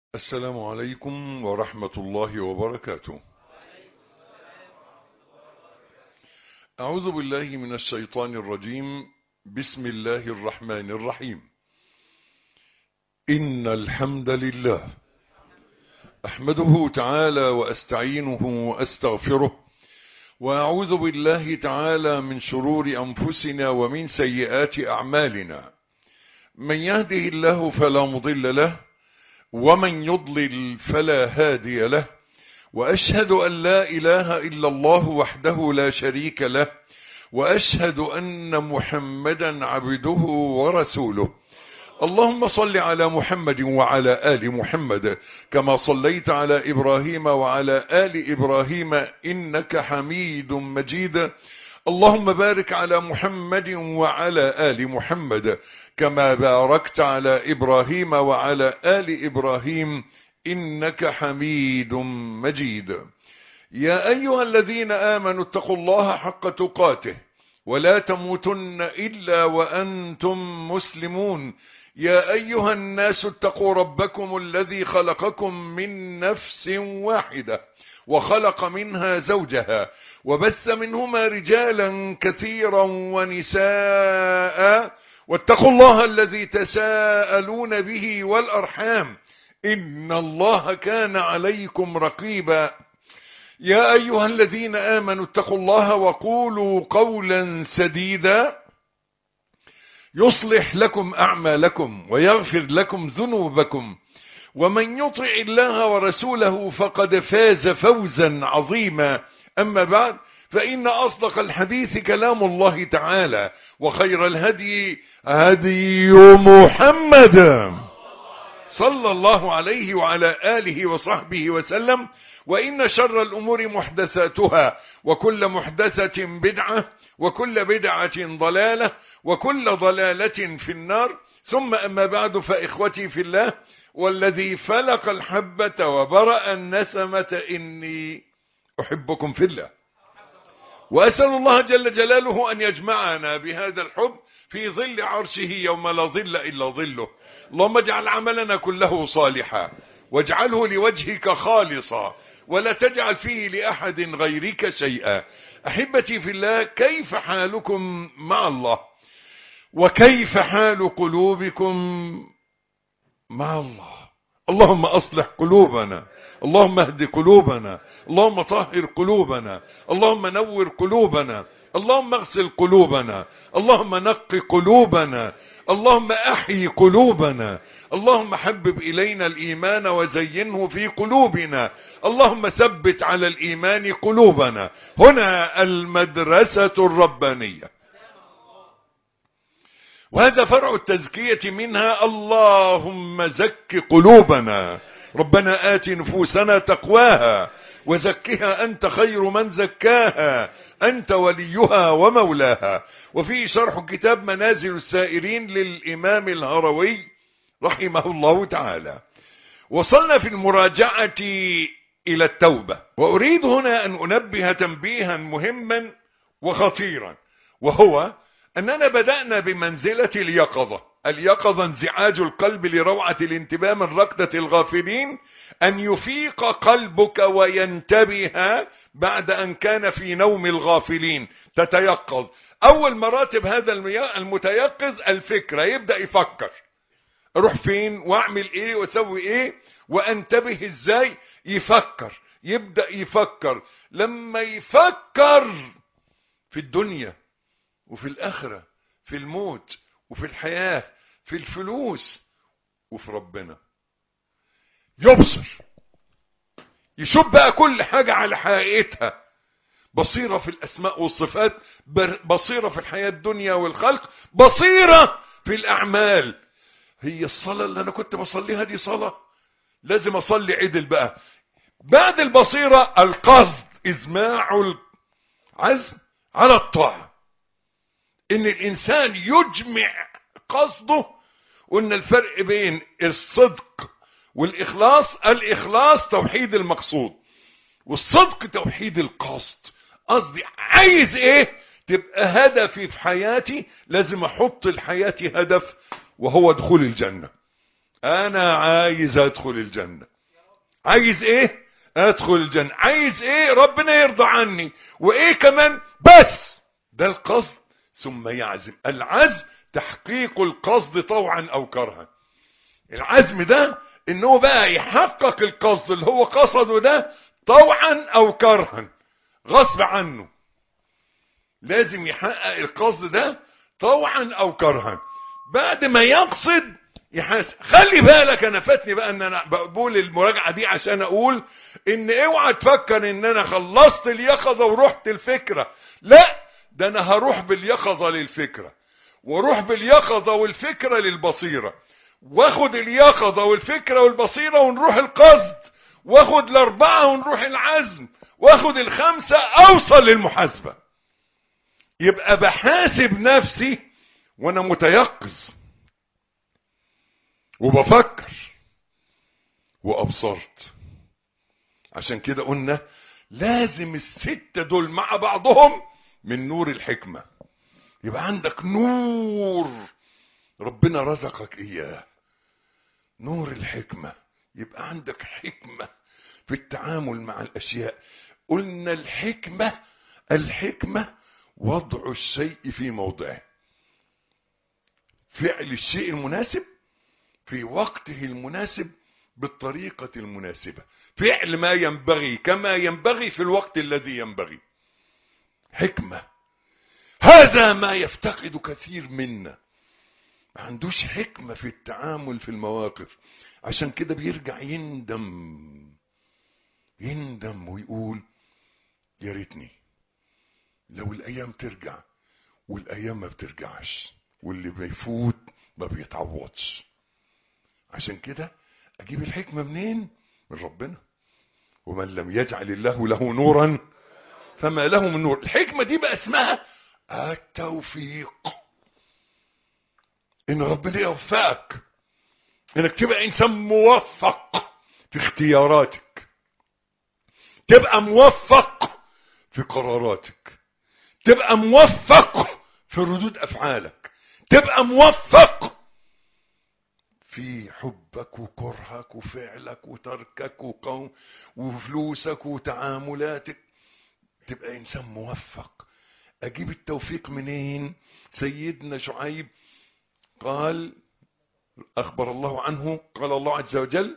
السلام عليكم ورحمة الله وبركاته أعوذ بالله من الشيطان الرجيم بسم الله الرحمن الرحيم إن الحمد لله أحمده تعالى وأستعينه وأستغفره وأعوذ بالله تعالى من شرور أنفسنا ومن سيئات أعمالنا من يهده الله فلا مضل له ومن يضلل فلا هادي له وأشهد أن لا إله إلا الله وحده لا شريك له وأشهد أن محمدا عبده ورسوله اللهم صل على محمد وعلى آل محمد كما صليت على إبراهيم وعلى آل إبراهيم إنك حميد مجيد اللهم بارك على محمد وعلى آل محمد كما باركت على إبراهيم وعلى آل إبراهيم إنك حميد مجيد يا أيها الذين آمنوا اتقوا الله حق تقاته ولا تموتن إلا وأنتم مسلمون يا أيها الناس اتقوا ربكم الذي خلقكم من نفس واحدة وخلق منها زوجها وبث منهما رجالا كثيرا ونساء واتقوا الله الذي تساءلون به والأرحام إن الله كان عليكم رقيبا يا أيها الذين آمنوا اتقوا الله وقولوا قولا سديدا يصلح لكم أعمالكم ويغفر لكم ذنوبكم ومن يطع الله ورسوله فقد فاز فوزا عظيما أما بعد فإن أصدق الحديث كلام الله تعالى وخير الهدي هدي محمد صلى الله عليه وعلى آله وصحبه وسلم وإن شر الأمور محدثاتها وكل محدثة بدعة وكل بدعة ضلالة وكل ضلالة في النار ثم أما بعد فإخوتي في الله والذي فلق الحبة وبرأ النسمة إني أحبكم في الله وأسأل الله جل جلاله أن يجمعنا بهذا الحب في ظل عرشه يوم لا ظل إلا ظله اللهم اجعل عملنا كله صالحا واجعله لوجهك خالصا ولا تجعل فيه لأحد غيرك شيئا أحبتي في الله كيف حالكم مع الله وكيف حال قلوبكم مع الله اللهم أصلح قلوبنا اللهم اهد قلوبنا اللهم طهر قلوبنا اللهم نور قلوبنا اللهم اغسل قلوبنا اللهم نق قلوبنا اللهم احيي قلوبنا اللهم حبب إلينا الإيمان وزينه في قلوبنا اللهم ثبت على الإيمان قلوبنا هنا المدرسة الربانية وهذا فرع التزكية منها اللهم زك قلوبنا ربنا آت نفوسنا تقواها وزكها أنت خير من زكاها أنت وليها ومولاها وفي شرح كتاب منازل السائرين للإمام الهروي رحمه الله تعالى وصلنا في المراجعة إلى التوبة وأريد هنا أن أنبه تنبيها مهما وخطيرا وهو أننا بدأنا بمنزلة اليقظة اليقظة انزعاج القلب لروعة الانتباه من ركضة الغافلين أن يفيق قلبك وينتبه بعد أن كان في نوم الغافلين تتيقظ أول مراتب هذا المتيقظ الفكرة يبدأ يفكر اروح فين واعمل ايه واسوي ايه وانتبه ازاي يفكر يبدأ يفكر لما يفكر في الدنيا وفي الآخرة في الموت وفي الحياة في الفلوس وفي ربنا يبصر يشوف بقى كل حاجة على حقيقتها بصيرة في الأسماء والصفات بصيرة في الحياة الدنيا والخلق بصيرة في الأعمال هي الصلاة اللي أنا كنت بصليها دي صلاة لازم أصلي عدل بقى بعد البصيرة القصد إزماع العزم على الطاعة ان الانسان يجمع قصده وان الفرق بين الصدق والاخلاص الاخلاص توحيد المقصود والصدق توحيد القصد قصدي عايز ايه تبقى هدفي في حياتي لازم احط لحياتي هدف وهو دخول الجنة انا عايز ادخل الجنة عايز ايه ادخل الجنة عايز ايه ربنا يرضى عني وايه كمان بس ده القصد ثم يعزم العزم تحقيق القصد طوعا او كرها العزم ده ان هو بقى يحقق القصد اللي هو قصده ده طوعا او كرها غصب عنه لازم يحقق القصد ده طوعا او كرها بعد ما يقصد يحاسب خلي بالك انا فاتني بقى ان انا بقول المراجعه دي عشان اقول ان اوعى تفكر ان انا خلصت اليقظه ورحت الفكره لا ده انا هروح باليقظه للفكره واروح باليقظه والفكره للبصيره واخد اليقظه والفكره والبصيره ونروح القصد واخد الاربعه ونروح العزم واخد الخمسه اوصل للمحاسبه يبقى بحاسب نفسي وانا متيقظ وبفكر وابصرت عشان كده قلنا لازم الستة دول مع بعضهم من نور الحكمة يبقى عندك نور ربنا رزقك اياه نور الحكمة يبقى عندك حكمة في التعامل مع الاشياء قلنا الحكمة الحكمة وضع الشيء في موضعه فعل الشيء المناسب في وقته المناسب بالطريقة المناسبة فعل ما ينبغي كما ينبغي في الوقت الذي ينبغي حكمة هذا ما يفتقد كثير منا ما عندوش حكمة في التعامل في المواقف عشان كده بيرجع يندم يندم ويقول يا ريتني لو الايام ترجع والايام ما بترجعش واللي بيفوت ما بيتعوضش عشان كده اجيب الحكمة منين من ربنا ومن لم يجعل الله له نورا فما له من نور الحكمة دي بقى اسمها التوفيق ان ربنا يوفقك انك تبقى انسان موفق في اختياراتك تبقى موفق في قراراتك تبقى موفق في ردود افعالك تبقى موفق في حبك وكرهك وفعلك وتركك وقوم وفلوسك وتعاملاتك تبقى انسان موفق اجيب التوفيق منين سيدنا شعيب قال اخبر الله عنه قال الله عز وجل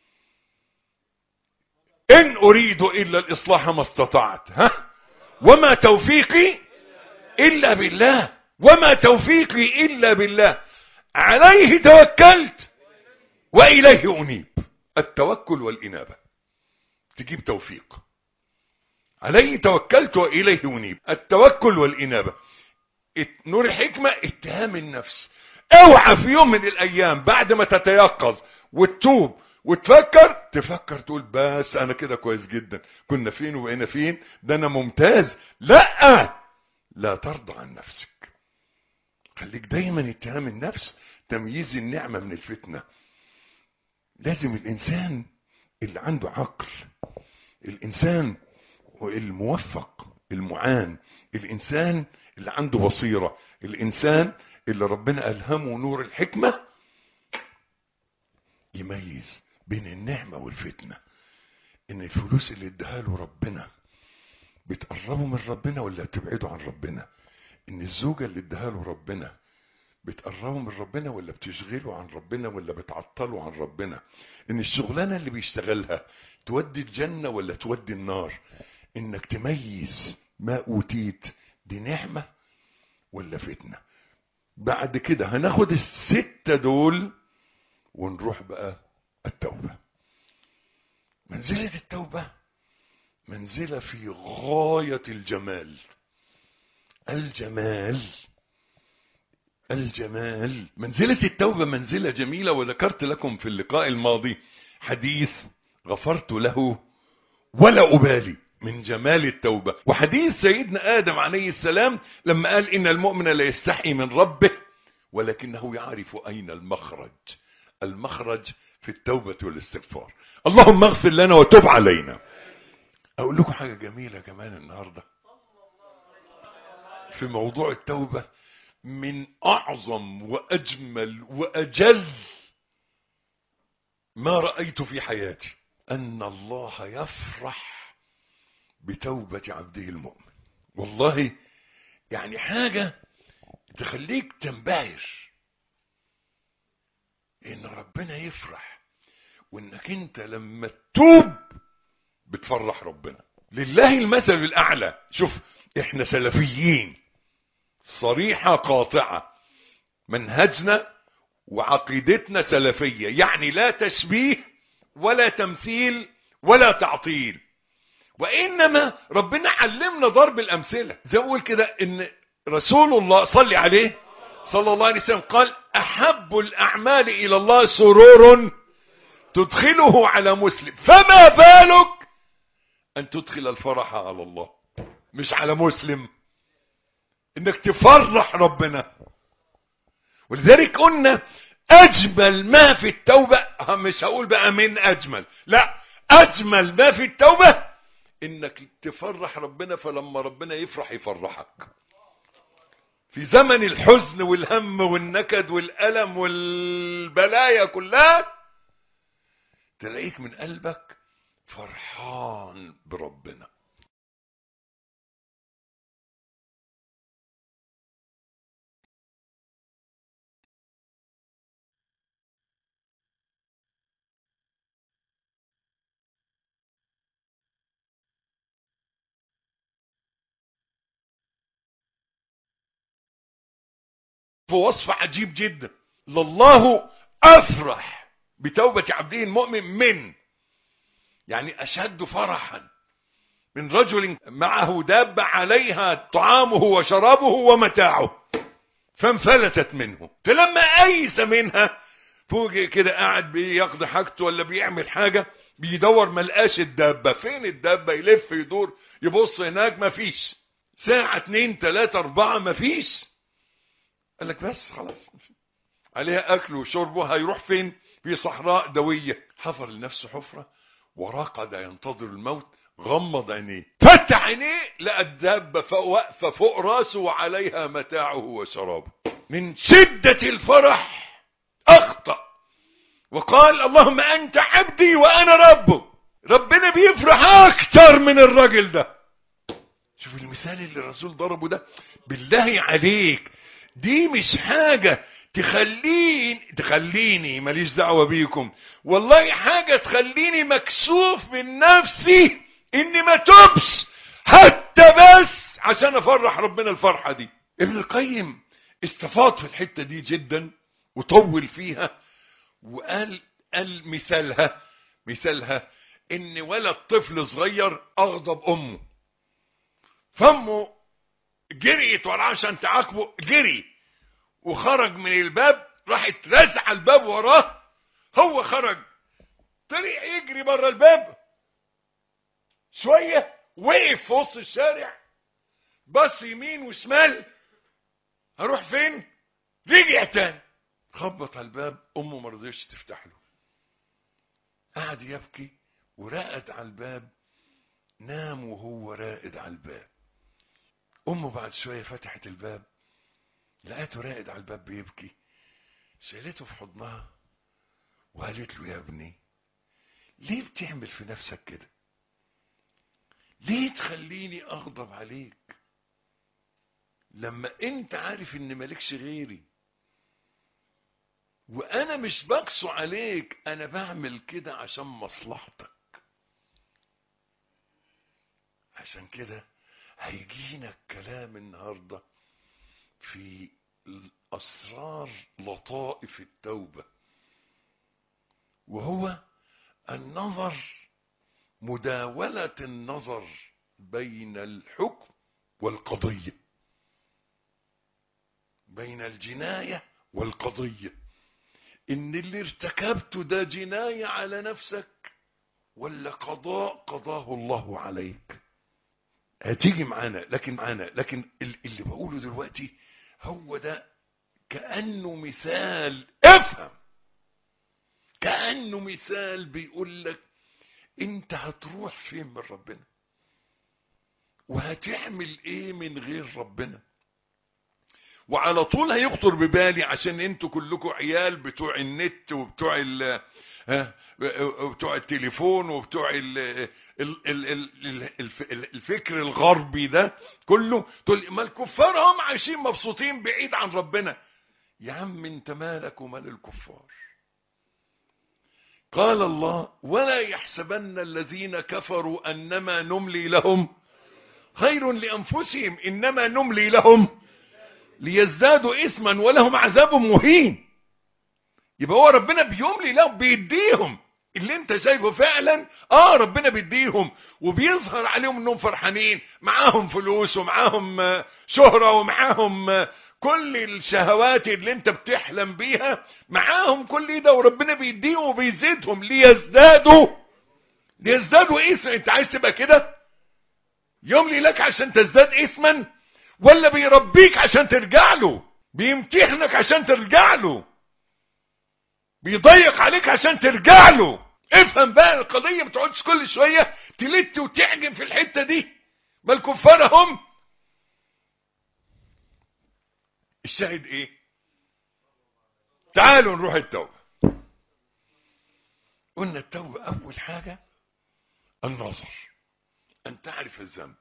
ان اريد الا الاصلاح ما استطعت ها وما توفيقي الا بالله وما توفيقي الا بالله عليه توكلت واليه انيب التوكل والانابه تجيب توفيق عليه توكلت واليه انيب التوكل والانابه نور الحكمه اتهام النفس اوعى في يوم من الايام بعد ما تتيقظ وتتوب وتفكر تفكر تقول بس انا كده كويس جدا كنا فين وبقينا فين ده انا ممتاز لا لا ترضى عن نفسك خليك دايما اتهام النفس تمييز النعمة من الفتنة لازم الانسان اللي عنده عقل الانسان الموفق المعان الانسان اللي عنده بصيرة الانسان اللي ربنا الهمه نور الحكمة يميز بين النعمة والفتنة ان الفلوس اللي اداها له ربنا بتقربه من ربنا ولا بتبعده عن ربنا ان الزوجة اللي اداها له ربنا بتقربه من ربنا ولا بتشغله عن ربنا ولا بتعطله عن ربنا ان الشغلانة اللي بيشتغلها تودي الجنة ولا تودي النار انك تميز ما اوتيت دي نعمة ولا فتنة بعد كده هناخد الستة دول ونروح بقى التوبة منزلة التوبة منزلة في غاية الجمال الجمال الجمال منزلة التوبة منزلة جميلة وذكرت لكم في اللقاء الماضي حديث غفرت له ولا أبالي من جمال التوبة وحديث سيدنا آدم عليه السلام لما قال إن المؤمن لا يستحي من ربه ولكنه يعرف أين المخرج المخرج في التوبة والاستغفار اللهم اغفر لنا وتب علينا أقول لكم حاجة جميلة كمان النهاردة في موضوع التوبة من أعظم وأجمل وأجل ما رأيت في حياتي أن الله يفرح بتوبة عبده المؤمن والله يعني حاجة تخليك تنبهر ان ربنا يفرح وانك انت لما تتوب بتفرح ربنا لله المثل الاعلى شوف احنا سلفيين صريحة قاطعة منهجنا وعقيدتنا سلفية يعني لا تشبيه ولا تمثيل ولا تعطيل وانما ربنا علمنا ضرب الامثله زي ما اقول كده ان رسول الله صلي عليه صلى الله عليه وسلم قال احب الاعمال الى الله سرور تدخله على مسلم فما بالك ان تدخل الفرح على الله مش على مسلم انك تفرح ربنا ولذلك قلنا اجمل ما في التوبه مش هقول بقى من اجمل لا اجمل ما في التوبه انك تفرح ربنا فلما ربنا يفرح يفرحك في زمن الحزن والهم والنكد والألم والبلايا كلها تلاقيك من قلبك فرحان بربنا في وصف عجيب جدا لله افرح بتوبة عبده المؤمن من يعني اشد فرحا من رجل معه دابة عليها طعامه وشرابه ومتاعه فانفلتت منه فلما ايس منها فوق كده قاعد بيقضي حاجته ولا بيعمل حاجة بيدور ملقاش الدابة فين الدابة يلف يدور يبص هناك مفيش ساعة اتنين تلاتة اربعة مفيش قال لك بس خلاص عليها اكل وشربه هيروح فين في صحراء دوية حفر لنفسه حفرة ورقد ينتظر الموت غمض عينيه فتح عينيه لقى الدابة واقفة فوق راسه وعليها متاعه وشرابه من شدة الفرح اخطأ وقال اللهم انت عبدي وانا ربك ربنا بيفرح اكتر من الراجل ده شوف المثال اللي الرسول ضربه ده بالله عليك دي مش حاجة تخليني تخليني ماليش دعوة بيكم والله حاجة تخليني مكسوف من نفسي اني ما تبش حتى بس عشان افرح ربنا الفرحة دي ابن القيم استفاض في الحتة دي جدا وطول فيها وقال قال مثالها مثالها ان ولد طفل صغير اغضب امه فامه جريت وراه عشان تعاقبه جري وخرج من الباب راحت رزع الباب وراه هو خرج طلع يجري بره الباب شوية وقف في وسط الشارع بص يمين وشمال هروح فين رجع تاني خبط على الباب امه ما رضيتش تفتح له قعد يبكي ورقد على الباب نام وهو راقد على الباب امه بعد شويه فتحت الباب لقيته راقد على الباب بيبكي شالته في حضنها وقالت له يا ابني ليه بتعمل في نفسك كده ليه تخليني اغضب عليك لما انت عارف ان مالكش غيري وانا مش بقسو عليك انا بعمل كده عشان مصلحتك عشان كده هيجينا الكلام النهارده في اسرار لطائف التوبه وهو النظر مداوله النظر بين الحكم والقضيه بين الجنايه والقضيه ان اللي ارتكبته ده جنايه على نفسك ولا قضاء قضاه الله عليك هتيجي معانا لكن معانا لكن اللي بقوله دلوقتي هو ده كأنه مثال افهم كأنه مثال بيقول لك انت هتروح فين من ربنا وهتعمل ايه من غير ربنا وعلى طول هيخطر ببالي عشان انتوا كلكم عيال بتوع النت وبتوع ها وبتوع التليفون وبتوع ال ال ال ال ال الفكر الغربي ده كله تقول ما الكفار هم عايشين مبسوطين بعيد عن ربنا يا عم انت مالك ومال الكفار قال الله ولا يحسبن الذين كفروا انما نملي لهم خير لانفسهم انما نملي لهم ليزدادوا اثما ولهم عذاب مهين يبقى هو ربنا بيملي لهم بيديهم اللي انت شايفه فعلا اه ربنا بيديهم وبيظهر عليهم انهم فرحانين معاهم فلوس ومعاهم شهرة ومعاهم كل الشهوات اللي انت بتحلم بيها معاهم كل ده وربنا بيديهم وبيزيدهم ليزدادوا ليزدادوا اثما انت عايز تبقى كده يملي لك عشان تزداد اثما ولا بيربيك عشان ترجع له بيمتحنك عشان ترجع له بيضيق عليك عشان ترجع له افهم بقى القضية ما تقعدش كل شوية تلت وتعجب في الحتة دي بل كفار هم الشاهد ايه تعالوا نروح التوبة قلنا التوبة اول حاجة النظر ان تعرف الذنب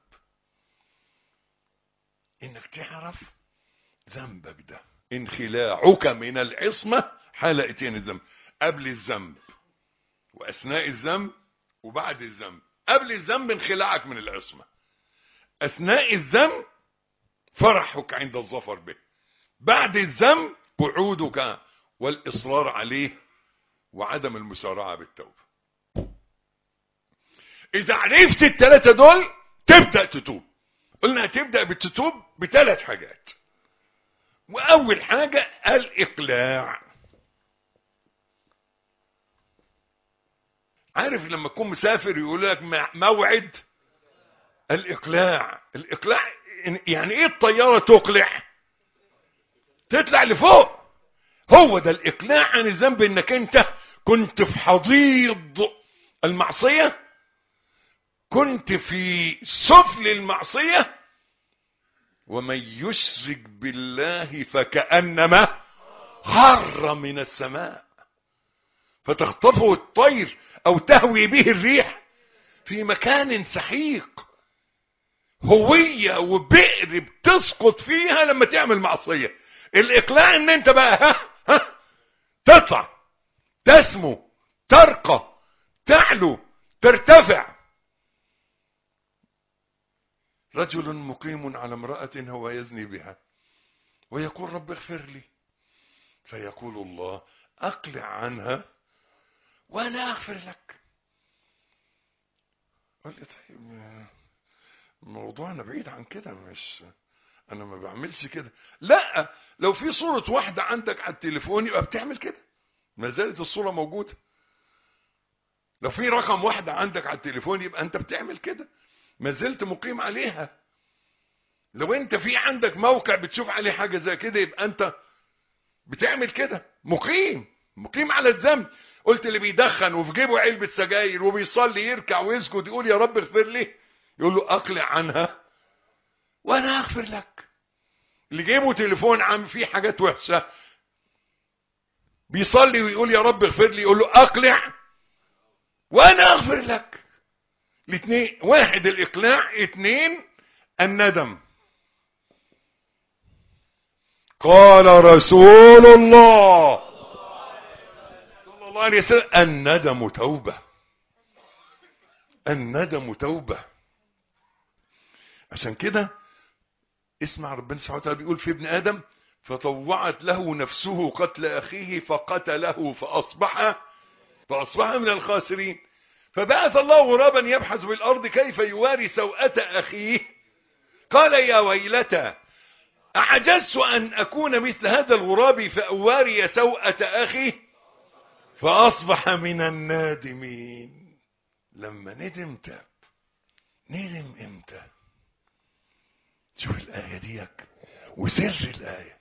انك تعرف ذنبك ده انخلاعك من العصمة حال اتيان الذنب قبل الذنب واثناء الذنب وبعد الذنب قبل الذنب انخلاعك من العصمة اثناء الذنب فرحك عند الظفر به بعد الذنب قعودك والاصرار عليه وعدم المسارعة بالتوبة اذا عرفت الثلاثة دول تبدأ تتوب قلنا هتبدأ بالتتوب بثلاث حاجات واول حاجة الاقلاع عارف لما تكون مسافر يقول لك موعد الاقلاع الاقلاع يعني ايه الطيارة تقلع تطلع لفوق هو ده الاقلاع عن الذنب انك انت كنت في حضيض المعصية كنت في سفل المعصية ومن يشرك بالله فكأنما خر من السماء فتخطفه الطير او تهوي به الريح في مكان سحيق هوية وبئر بتسقط فيها لما تعمل معصية الاقلاع ان انت بقى ها ها تطلع تسمو ترقى تعلو ترتفع رجل مقيم على امرأة هو يزني بها ويقول رب اغفر لي فيقول الله اقلع عنها وانا اغفر لك قال لي طيب موضوعنا بعيد عن كده مش انا ما بعملش كده لا لو في صورة واحدة عندك على التليفون يبقى بتعمل كده ما زالت الصورة موجودة لو في رقم واحدة عندك على التليفون يبقى انت بتعمل كده ما زلت مقيم عليها لو انت في عندك موقع بتشوف عليه حاجة زي كده يبقى انت بتعمل كده مقيم مقيم على الذنب قلت اللي بيدخن وفي جيبه علبة سجاير وبيصلي يركع ويسجد يقول يا رب اغفر لي يقول له اقلع عنها وانا اغفر لك اللي جيبه تليفون عم فيه حاجات وحشة بيصلي ويقول يا رب اغفر لي يقول له اقلع وانا اغفر لك الاثنين واحد الاقلاع اثنين الندم قال رسول الله صلى الله عليه وسلم الندم توبة الندم توبة عشان كده اسمع ربنا سبحانه وتعالى بيقول في ابن آدم فطوعت له نفسه قتل أخيه فقتله فأصبح فأصبح من الخاسرين فبعث الله غرابا يبحث في الأرض كيف يواري سوءة أخيه قال يا ويلتى أعجزت أن أكون مثل هذا الغراب فأواري سوءة أخي فأصبح من النادمين لما ندم تاب ندم امتى شوف الآية ديك وسر الآية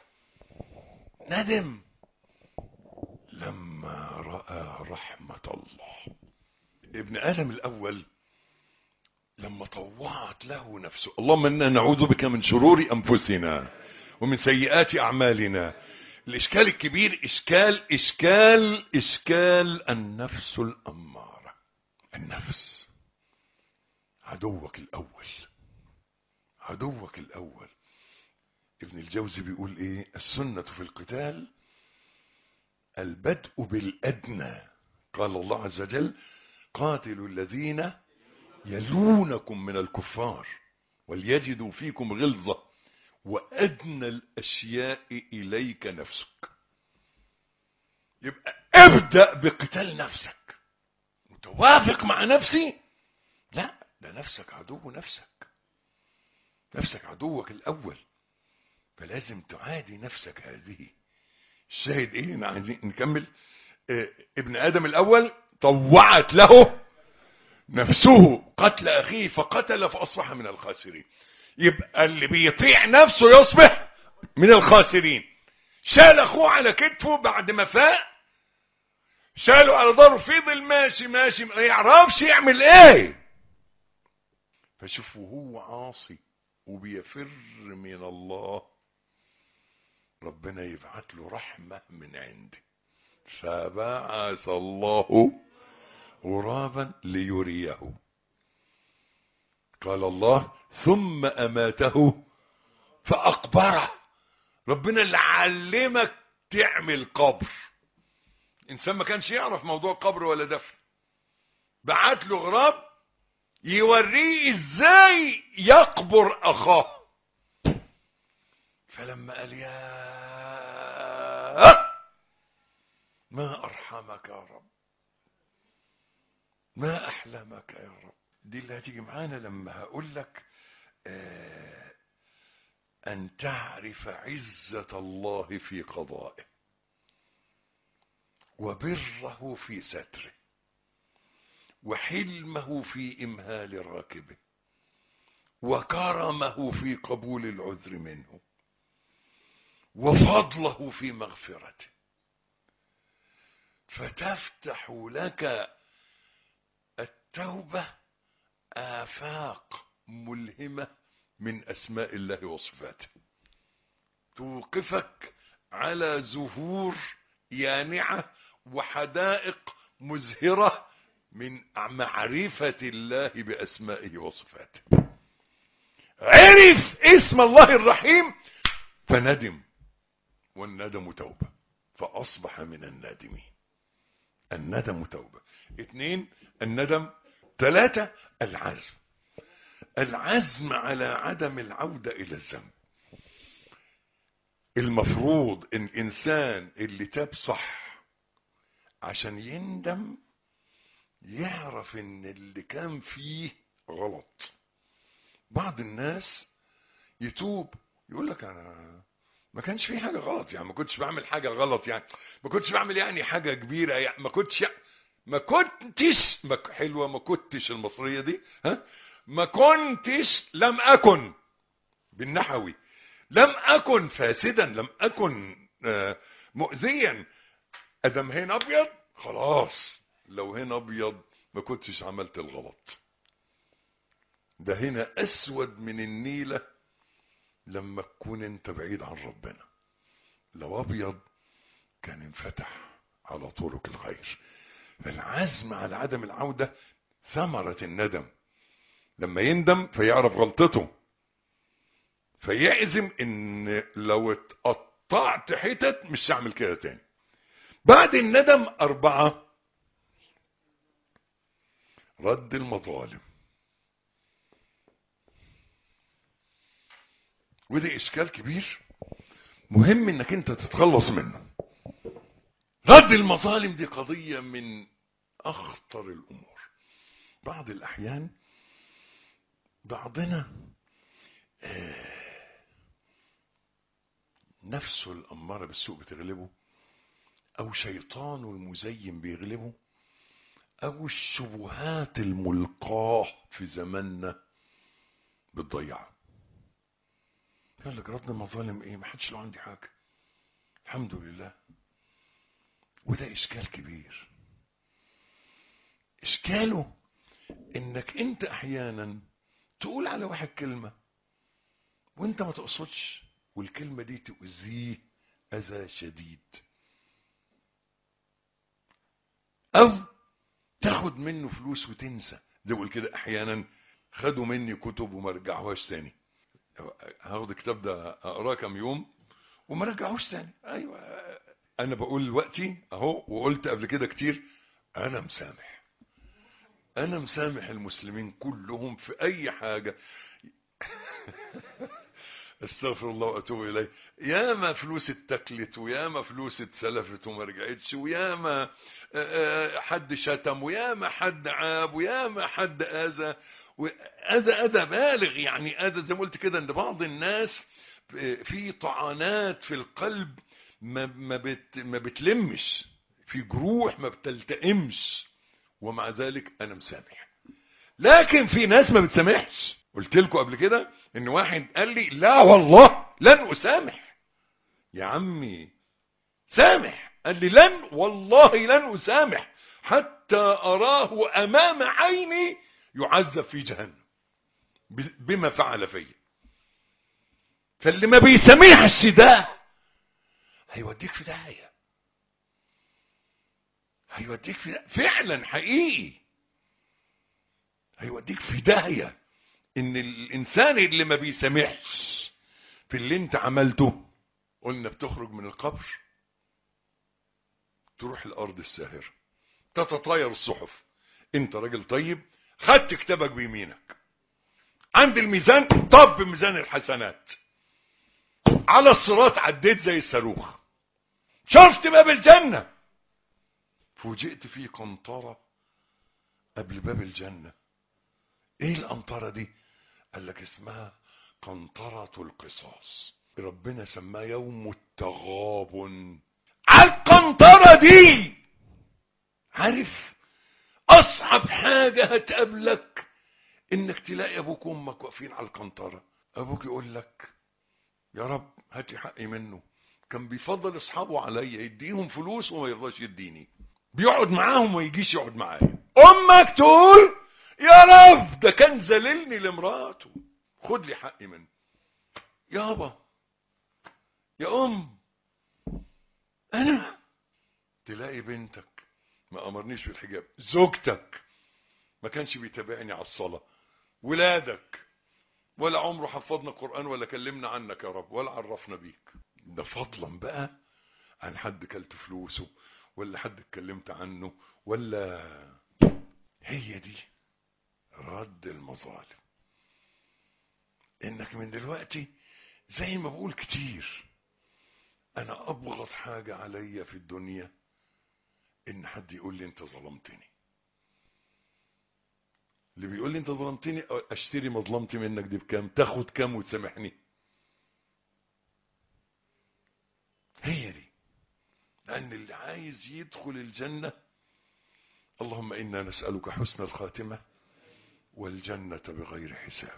ندم لما رأى رحمة الله ابن آدم الأول لما طوعت له نفسه اللهم إنا نعوذ بك من شرور أنفسنا ومن سيئات أعمالنا الاشكال الكبير اشكال اشكال اشكال النفس الاماره النفس عدوك الاول عدوك الاول ابن الجوزي بيقول ايه السنه في القتال البدء بالادنى قال الله عز وجل قاتلوا الذين يلونكم من الكفار وليجدوا فيكم غلظه وأدنى الأشياء إليك نفسك يبقى ابدأ بقتال نفسك متوافق مع نفسي لا ده نفسك عدو نفسك نفسك عدوك الأول فلازم تعادي نفسك هذه الشاهد ايه عايزين نكمل اه ابن آدم الأول طوعت له نفسه قتل أخيه فقتل فأصبح من الخاسرين يبقى اللي بيطيع نفسه يصبح من الخاسرين شال اخوه على كتفه بعد ما فاق شاله على ظهره فضل ماشي ماشي ما يعرفش يعمل ايه فشوف وهو عاصي وبيفر من الله ربنا يبعت له رحمة من عنده فبعث الله غرابا ليريه قال الله ثم أماته فأقبره ربنا اللي علمك تعمل قبر إنسان ما كانش يعرف موضوع قبر ولا دفن بعت له غراب يوريه ازاي يقبر اخاه فلما قال يا ما ارحمك يا رب ما احلمك يا رب دي اللي هتيجي معانا لما هقول لك آه أن تعرف عزة الله في قضائه وبره في ستره وحلمه في إمهال راكبه وكرمه في قبول العذر منه وفضله في مغفرته فتفتح لك التوبه آفاق ملهمة من أسماء الله وصفاته توقفك على زهور يانعة وحدائق مزهرة من معرفة الله بأسمائه وصفاته عرف اسم الله الرحيم فندم والندم توبة فأصبح من النادمين الندم توبة اثنين الندم ثلاثة العزم العزم على عدم العودة إلى الذنب المفروض ان الانسان اللي تاب صح عشان يندم يعرف ان اللي كان فيه غلط بعض الناس يتوب يقول لك انا ما كانش في حاجه غلط يعني ما كنتش بعمل حاجه غلط يعني ما كنتش بعمل يعني حاجه كبيره يعني ما كنتش يعني ما كنتش ما حلوه ما كنتش المصريه دي ها ما كنتش لم اكن بالنحوي لم اكن فاسدا لم اكن مؤذيا ادم هنا ابيض خلاص لو هنا ابيض ما كنتش عملت الغلط ده هنا اسود من النيله لما تكون انت بعيد عن ربنا لو ابيض كان انفتح على طرق الخير فالعزم على عدم العودة ثمرة الندم لما يندم فيعرف غلطته فيعزم ان لو اتقطعت حتت مش هعمل كده تاني بعد الندم اربعة رد المظالم وده اشكال كبير مهم انك انت تتخلص منه رد المظالم دي قضية من اخطر الامور بعض الاحيان بعضنا نفسه الامارة بالسوء بتغلبه او شيطانه المزين بيغلبه او الشبهات الملقاه في زماننا بتضيعه قال لك رد المظالم ايه ما حدش له عندي حاجه الحمد لله وده اشكال كبير اشكاله انك انت احيانا تقول على واحد كلمه وانت ما تقصدش والكلمه دي تؤذيه اذى شديد او تاخد منه فلوس وتنسى زي بقول كده احيانا خدوا مني كتب وما رجعوهاش تاني هاخد الكتاب ده اقراه كام يوم وما رجعوش تاني ايوه انا بقول دلوقتي اهو وقلت قبل كده كتير انا مسامح انا مسامح المسلمين كلهم في اي حاجه استغفر الله واتوب اليه ياما فلوس اتكلت وياما فلوس اتسلفت وما رجعتش وياما حد شتم وياما حد عاب وياما حد اذى اذى اذى بالغ يعني اذى زي ما قلت كده ان بعض الناس في طعنات في القلب ما ما, بت ما بتلمش في جروح ما بتلتئمش ومع ذلك انا مسامح لكن في ناس ما بتسامحش قلت لكم قبل كده ان واحد قال لي لا والله لن اسامح يا عمي سامح قال لي لن والله لن اسامح حتى اراه امام عيني يعذب في جهنم بما فعل فيا فاللي ما بيسامحش ده هيوديك في داهيه هيوديك في داهية. فعلا حقيقي هيوديك في داهيه ان الانسان اللي ما بيسامحش في اللي انت عملته قلنا بتخرج من القبر تروح الارض الساهره تتطاير الصحف انت راجل طيب خدت كتابك بيمينك عند الميزان طب ميزان الحسنات على الصراط عديت زي الصاروخ شفت باب الجنه فوجئت في قنطره قبل باب الجنه ايه القنطره دي قال لك اسمها قنطرة القصاص ربنا سماه يوم التغابن على القنطرة دي عارف اصعب حاجة هتقابلك انك تلاقي ابوك وامك واقفين على القنطرة ابوك يقول لك يا رب هاتي حقي منه كان بيفضل اصحابه عليا يديهم فلوس وما يرضاش يديني بيقعد معاهم وما يجيش يقعد معايا امك تقول يا رب ده كان ذللني لمراته خد لي حقي منه يابا يا ام انا تلاقي بنتك ما امرنيش بالحجاب زوجتك ما كانش بيتابعني على الصلاه ولادك ولا عمره حفظنا قران ولا كلمنا عنك يا رب ولا عرفنا بيك ده فضلا بقى عن حد كلت فلوسه ولا حد اتكلمت عنه ولا هي دي رد المظالم انك من دلوقتي زي ما بقول كتير انا ابغض حاجة عليا في الدنيا ان حد يقول لي انت ظلمتني اللي بيقول لي انت ظلمتني اشتري مظلمتي منك دي بكام تاخد كام وتسامحني هي دي لان اللي عايز يدخل الجنة اللهم انا نسألك حسن الخاتمة والجنة بغير حساب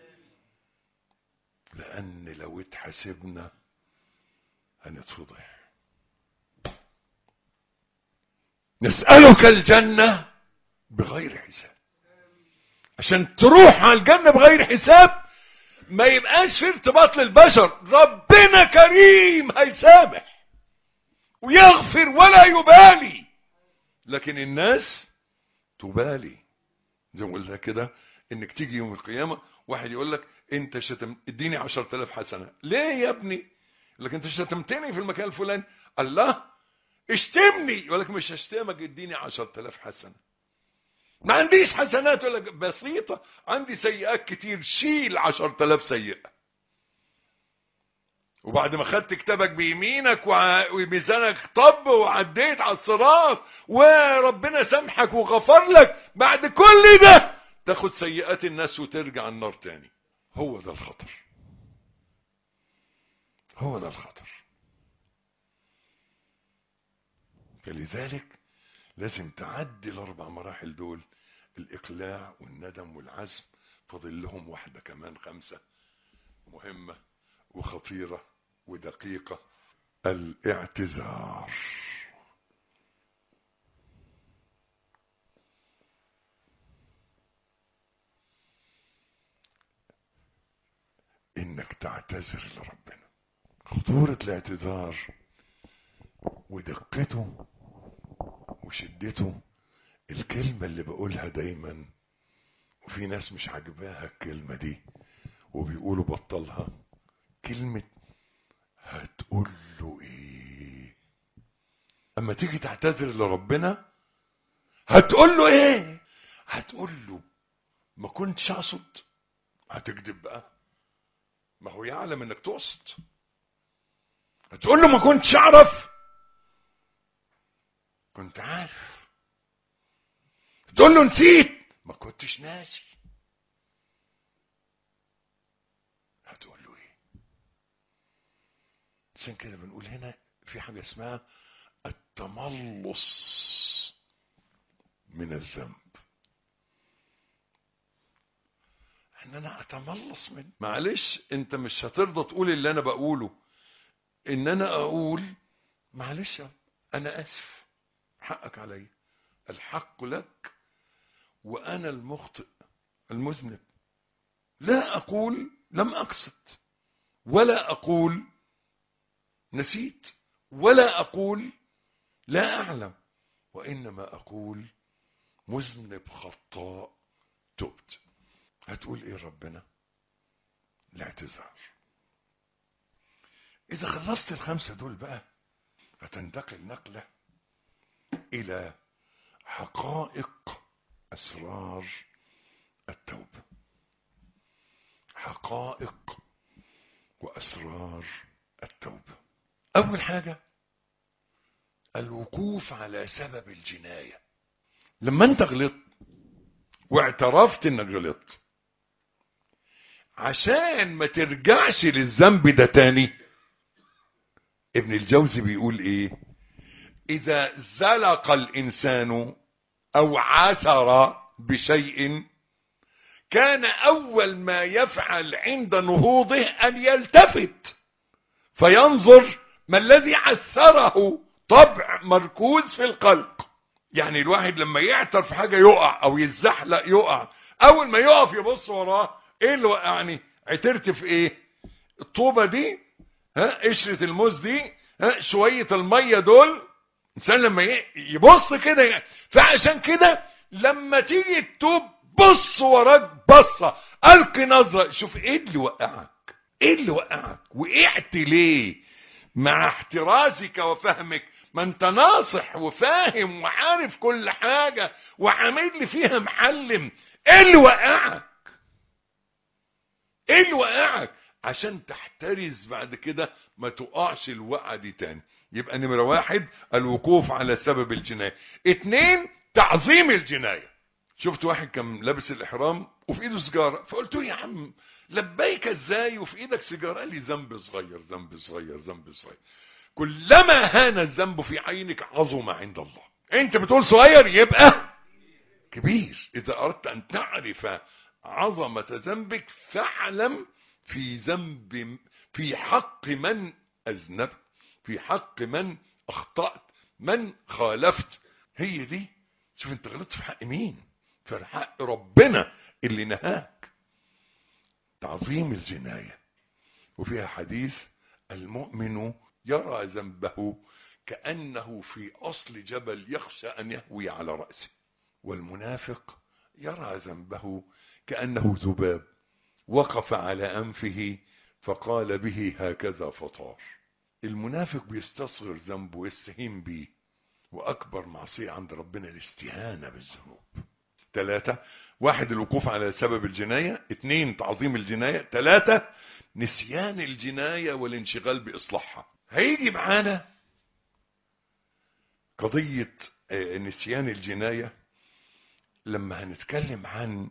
لأن لو اتحسبنا هنتفضح نسألك الجنة بغير حساب عشان تروح على الجنة بغير حساب ما يبقاش في ارتباط للبشر ربنا كريم هيسامح ويغفر ولا يبالي لكن الناس تبالي زي ما قلنا كده انك تيجي يوم القيامة واحد يقول لك انت شتم اديني عشر تلاف حسنة ليه يا ابني يقول لك انت شتمتني في المكان الفلاني الله اشتمني يقول لك مش هشتمك اديني عشر تلاف حسنة ما عنديش حسنات ولا بسيطة عندي سيئات كتير شيل عشر تلاف سيئة وبعد ما خدت كتابك بيمينك وميزانك طب وعديت على الصراط وربنا سامحك وغفر لك بعد كل ده تاخد سيئات الناس وترجع النار تاني هو ده الخطر هو ده الخطر فلذلك لازم تعدي الاربع مراحل دول الاقلاع والندم والعزم فاضل لهم واحده كمان خمسه مهمه وخطيره ودقيقه الاعتذار انك تعتذر لربنا خطورة الاعتذار ودقته وشدته الكلمة اللي بقولها دايما وفي ناس مش عاجباها الكلمة دي وبيقولوا بطلها كلمة هتقول له ايه اما تيجي تعتذر لربنا هتقول له ايه هتقول له ما كنتش اقصد هتكذب بقى ما هو يعلم انك تقصد هتقول له ما كنتش اعرف كنت عارف تقول له نسيت ما كنتش ناسي هتقول له ايه عشان كده بنقول هنا في حاجة اسمها التملص من الذنب ان انا اتملص من معلش انت مش هترضى تقول اللي انا بقوله ان انا اقول معلش انا اسف حقك علي الحق لك وانا المخطئ المذنب لا اقول لم اقصد ولا اقول نسيت ولا اقول لا اعلم وانما اقول مذنب خطاء تبت هتقول ايه ربنا الاعتذار اذا خلصت الخمسة دول بقى هتنتقل نقلة الى حقائق اسرار التوبة حقائق واسرار التوبة اول حاجة الوقوف على سبب الجناية لما انت غلطت واعترفت انك غلطت عشان ما ترجعش للذنب ده تاني ابن الجوزي بيقول ايه اذا زلق الانسان او عثر بشيء كان اول ما يفعل عند نهوضه ان يلتفت فينظر ما الذي عثره طبع مركوز في القلب يعني الواحد لما يعثر في حاجه يقع او يتزحلق يقع اول ما يقف يبص وراه ايه اللي وقعني عثرت في ايه الطوبه دي ها قشره الموز دي ها شويه الميه دول الانسان لما يبص كده فعشان كده لما تيجي تتوب بص وراك بصه القي نظره شوف ايه اللي وقعك ايه اللي وقعك وقعت ليه مع احترازك وفهمك ما انت ناصح وفاهم وعارف كل حاجة وعامل لي فيها معلم ايه اللي وقعك ايه اللي وقعك عشان تحترز بعد كده ما تقعش الوقعة دي تاني يبقى نمرة واحد الوقوف على سبب الجناية اتنين تعظيم الجناية شفت واحد كان لابس الاحرام وفي ايده سيجاره فقلت له يا عم لبيك ازاي وفي ايدك سيجاره قال لي ذنب صغير ذنب صغير ذنب صغير كلما هان الذنب في عينك عظم عند الله انت بتقول صغير يبقى كبير اذا اردت ان تعرف عظمه ذنبك فاعلم في ذنب في حق من اذنبت في حق من اخطات من خالفت هي دي شوف انت غلطت في حق مين في حق ربنا اللي نهاك تعظيم الجناية وفيها حديث المؤمن يرى ذنبه كأنه في أصل جبل يخشى أن يهوي على رأسه والمنافق يرى ذنبه كأنه ذباب وقف على أنفه فقال به هكذا فطار المنافق بيستصغر ذنبه ويستهين به وأكبر معصية عند ربنا الاستهانة بالذنوب ثلاثة واحد الوقوف على سبب الجناية اثنين تعظيم الجناية ثلاثة نسيان الجناية والانشغال بإصلاحها هيجي معانا قضية نسيان الجناية لما هنتكلم عن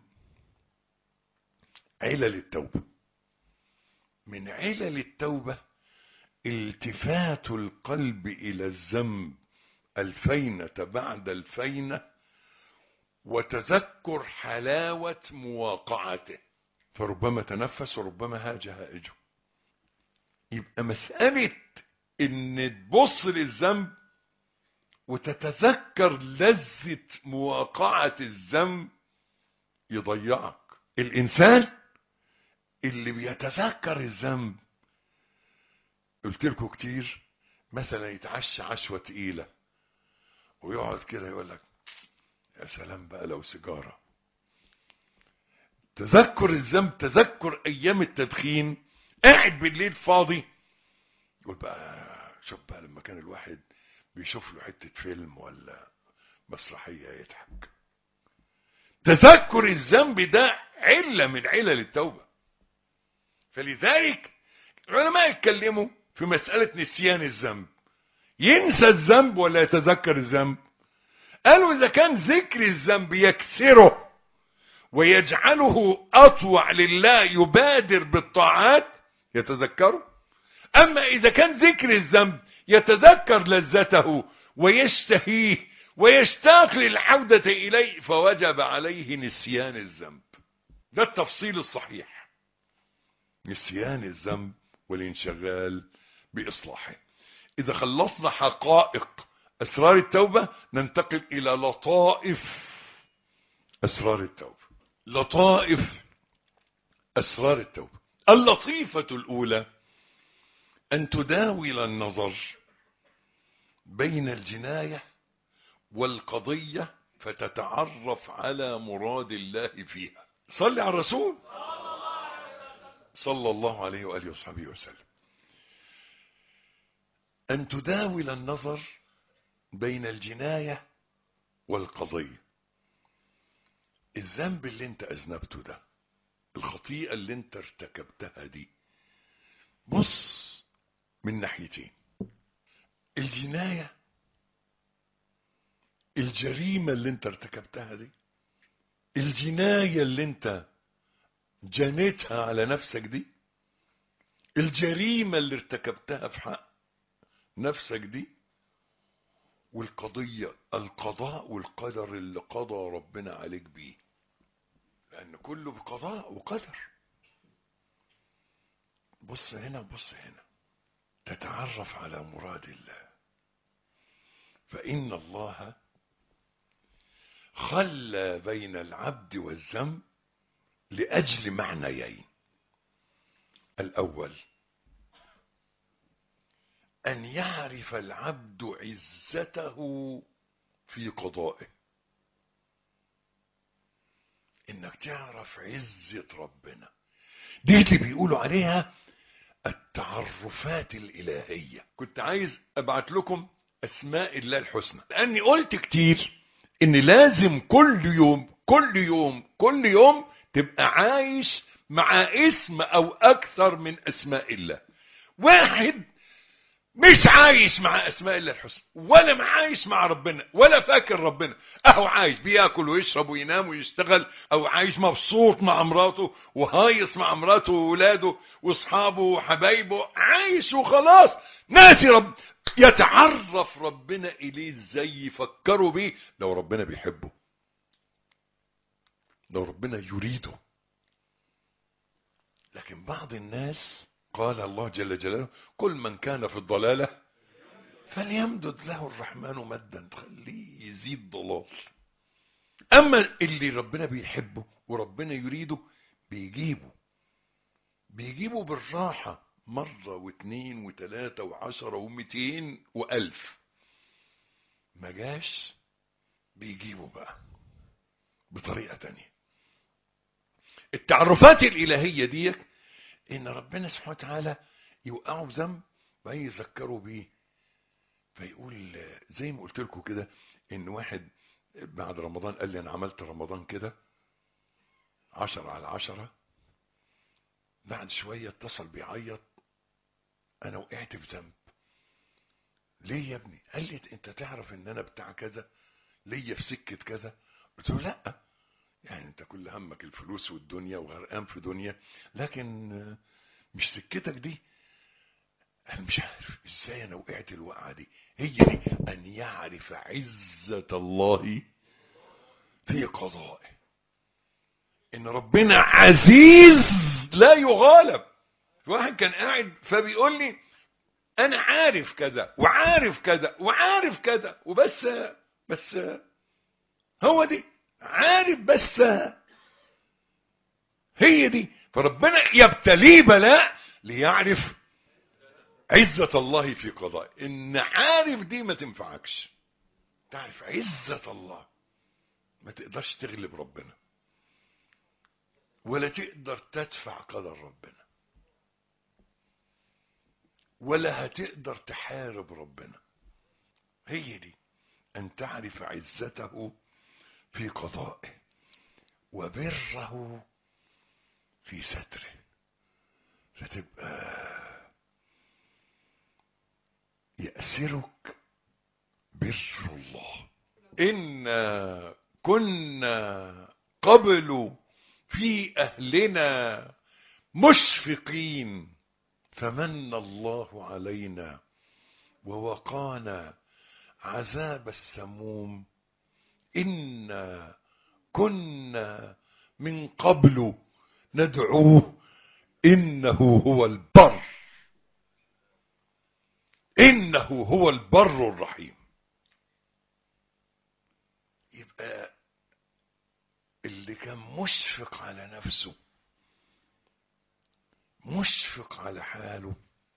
علل التوبة من علل التوبة التفات القلب إلى الذنب الفينة بعد الفينة وتذكر حلاوة مواقعته فربما تنفس وربما هاج هائجه يبقى مسألة ان تبص للذنب وتتذكر لذة مواقعة الذنب يضيعك الانسان اللي بيتذكر الذنب قلت لكم كتير مثلا يتعشى عشوة تقيلة ويقعد كده يقول لك يا سلام بقى لو سيجارة تذكر الذنب تذكر ايام التدخين قاعد بالليل فاضي يقول بقى شوف بقى لما كان الواحد بيشوف له حتة فيلم ولا مسرحية يضحك تذكر الذنب ده علة من علل التوبة فلذلك العلماء يتكلموا في مسألة نسيان الذنب ينسى الذنب ولا يتذكر الذنب قالوا إذا كان ذكر الذنب يكسره ويجعله أطوع لله يبادر بالطاعات يتذكره أما إذا كان ذكر الذنب يتذكر لذته ويشتهيه ويشتاق للعودة إليه فوجب عليه نسيان الذنب ده التفصيل الصحيح نسيان الذنب والانشغال بإصلاحه إذا خلصنا حقائق أسرار التوبة ننتقل إلى لطائف أسرار التوبة لطائف أسرار التوبة اللطيفة الأولى أن تداول النظر بين الجناية والقضية فتتعرف على مراد الله فيها صل على الرسول صلى الله عليه وآله وصحبه وسلم أن تداول النظر بين الجناية والقضية الذنب اللي انت أذنبته ده الخطيئة اللي انت ارتكبتها دي بص من ناحيتين الجناية الجريمة اللي انت ارتكبتها دي الجناية اللي انت جنيتها على نفسك دي الجريمة اللي ارتكبتها في حق نفسك دي والقضية القضاء والقدر اللي قضى ربنا عليك بيه لأن كله بقضاء وقدر بص هنا بص هنا تتعرف على مراد الله فإن الله خلى بين العبد والذنب لأجل معنيين الأول أن يعرف العبد عزته في قضائه إنك تعرف عزة ربنا دي اللي بيقولوا عليها التعرفات الإلهية كنت عايز أبعت لكم أسماء الله الحسنى لأني قلت كتير إن لازم كل يوم كل يوم كل يوم تبقى عايش مع اسم أو أكثر من أسماء الله واحد مش عايش مع اسماء الله الحسنى ولا عايش مع ربنا ولا فاكر ربنا اهو عايش بياكل ويشرب وينام ويشتغل او عايش مبسوط مع مراته وهايص مع مراته وولاده واصحابه وحبايبه عايش وخلاص ناسي رب يتعرف ربنا اليه ازاي يفكروا بيه لو ربنا بيحبه لو ربنا يريده لكن بعض الناس قال الله جل جلاله كل من كان في الضلالة فليمدد له الرحمن مدا خليه يزيد ضلال أما اللي ربنا بيحبه وربنا يريده بيجيبه بيجيبه بالراحة مرة واثنين وثلاثة وعشرة ومئتين وألف ما جاش بيجيبه بقى بطريقة تانية التعرفات الإلهية ديك ان ربنا سبحانه وتعالى يوقعوا في ذنب وبعدين يذكروا بيه فيقول زي ما قلت لكم كده ان واحد بعد رمضان قال لي انا عملت رمضان كده عشرة على عشرة بعد شوية اتصل بيعيط انا وقعت في ذنب ليه يا ابني قال لي انت تعرف ان انا بتاع كذا ليا في سكة كذا قلت له لا يعني انت كل همك الفلوس والدنيا وغرقان في دنيا لكن مش سكتك دي انا مش عارف ازاي انا وقعت الوقعه دي هي دي ان يعرف عزه الله في قضائه ان ربنا عزيز لا يغالب واحد كان قاعد فبيقول لي انا عارف كذا وعارف كذا وعارف كذا وبس بس هو دي عارف بس هي دي فربنا يبتليه بلاء ليعرف عزة الله في قضاء ان عارف دي ما تنفعكش تعرف عزة الله ما تقدرش تغلب ربنا ولا تقدر تدفع قدر ربنا ولا هتقدر تحارب ربنا هي دي أن تعرف عزته في قضائه وبره في ستره فتبقى يأسرك بر الله إنا كنا قبل في أهلنا مشفقين فمن الله علينا ووقانا عذاب السموم إنا كنا من قبل ندعوه إنه هو البر إنه هو البر الرحيم يبقى اللي كان مشفق على نفسه مشفق على حاله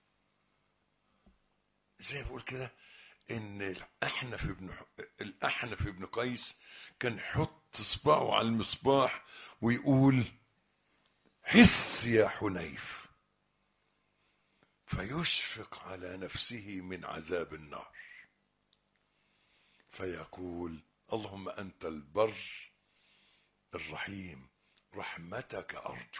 زي ما بقول كده ان الاحنف ابن الاحنف ابن قيس كان يحط صباعه على المصباح ويقول حس يا حنيف فيشفق على نفسه من عذاب النار فيقول اللهم انت البر الرحيم رحمتك ارجو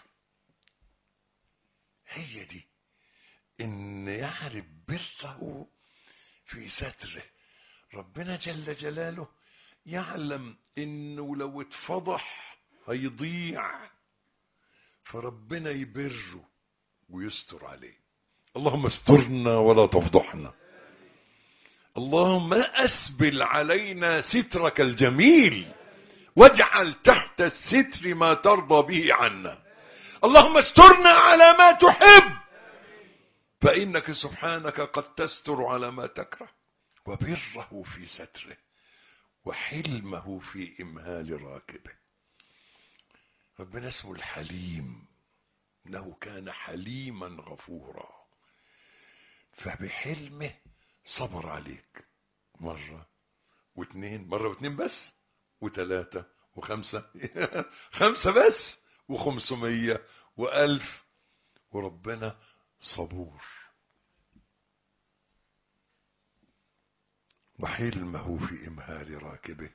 هي دي ان يعرف بره في ستره ربنا جل جلاله يعلم انه لو اتفضح هيضيع فربنا يبره ويستر عليه اللهم استرنا ولا تفضحنا اللهم اسبل علينا سترك الجميل واجعل تحت الستر ما ترضى به عنا اللهم استرنا على ما تحب فإنك سبحانك قد تستر على ما تكره وبره في ستره وحلمه في إمهال راكبه ربنا اسمه الحليم انه كان حليما غفورا فبحلمه صبر عليك مرة واثنين مرة واثنين بس وثلاثة وخمسة خمسة بس وخمسمية وألف وربنا صبور وحلمه في إمهال راكبه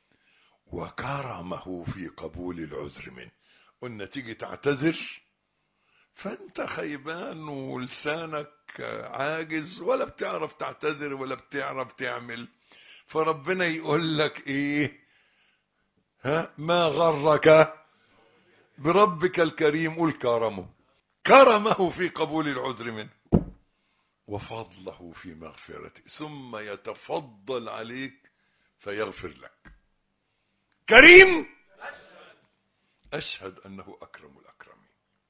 وكرمه في قبول العذر منه قلنا تيجي تعتذر فانت خيبان ولسانك عاجز ولا بتعرف تعتذر ولا بتعرف تعمل فربنا يقول لك ايه ها ما غرك بربك الكريم قل كرمه كرمه في قبول العذر منه وفضله في مغفرته ثم يتفضل عليك فيغفر لك كريم أشهد أنه أكرم الأكرمين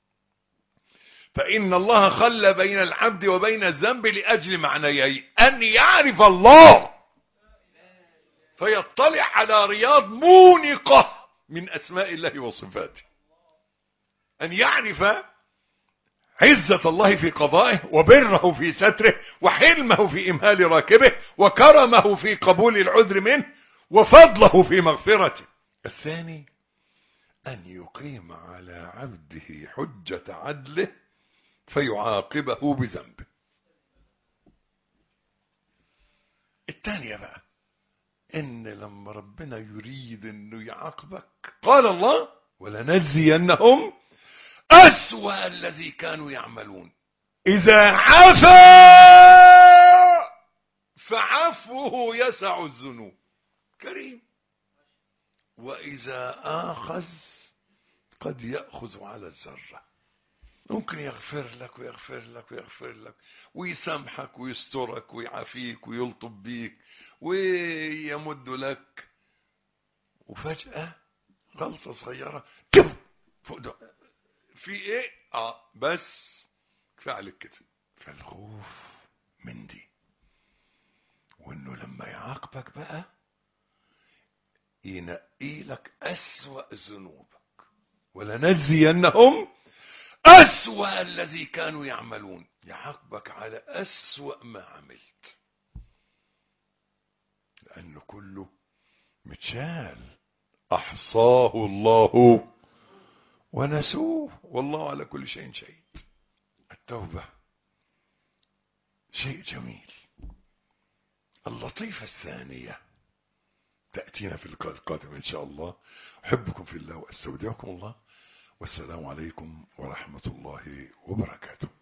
فإن الله خلى بين العبد وبين الذنب لأجل معنيي أن يعرف الله فيطلع على رياض مونقة من أسماء الله وصفاته أن يعرف عزة الله في قضائه وبره في ستره وحلمه في إمهال راكبه وكرمه في قبول العذر منه وفضله في مغفرته الثاني أن يقيم على عبده حجة عدله فيعاقبه بذنبه الثانية بقى إن لما ربنا يريد أنه يعاقبك قال الله ولنجزينهم أسوأ الذي كانوا يعملون إذا عفا فعفوه يسع الذنوب كريم وإذا آخذ قد يأخذ على الذرة ممكن يغفر لك ويغفر لك ويغفر لك ويسامحك ويسترك ويعافيك ويلطف بيك ويمد لك وفجأة غلطة صغيرة كم فوق ده في ايه اه بس كفايه عليك كده فالخوف من دي وانه لما يعاقبك بقى ينقي لك اسوأ ذنوبك ولنجزينهم أسوأ الذي كانوا يعملون يعاقبك على أسوأ ما عملت لأنه كله متشال أحصاه الله ونسوه والله على كل شيء شهيد التوبة شيء جميل اللطيفة الثانية تأتينا في اللقاء القادم إن شاء الله أحبكم في الله وأستودعكم الله والسلام عليكم ورحمة الله وبركاته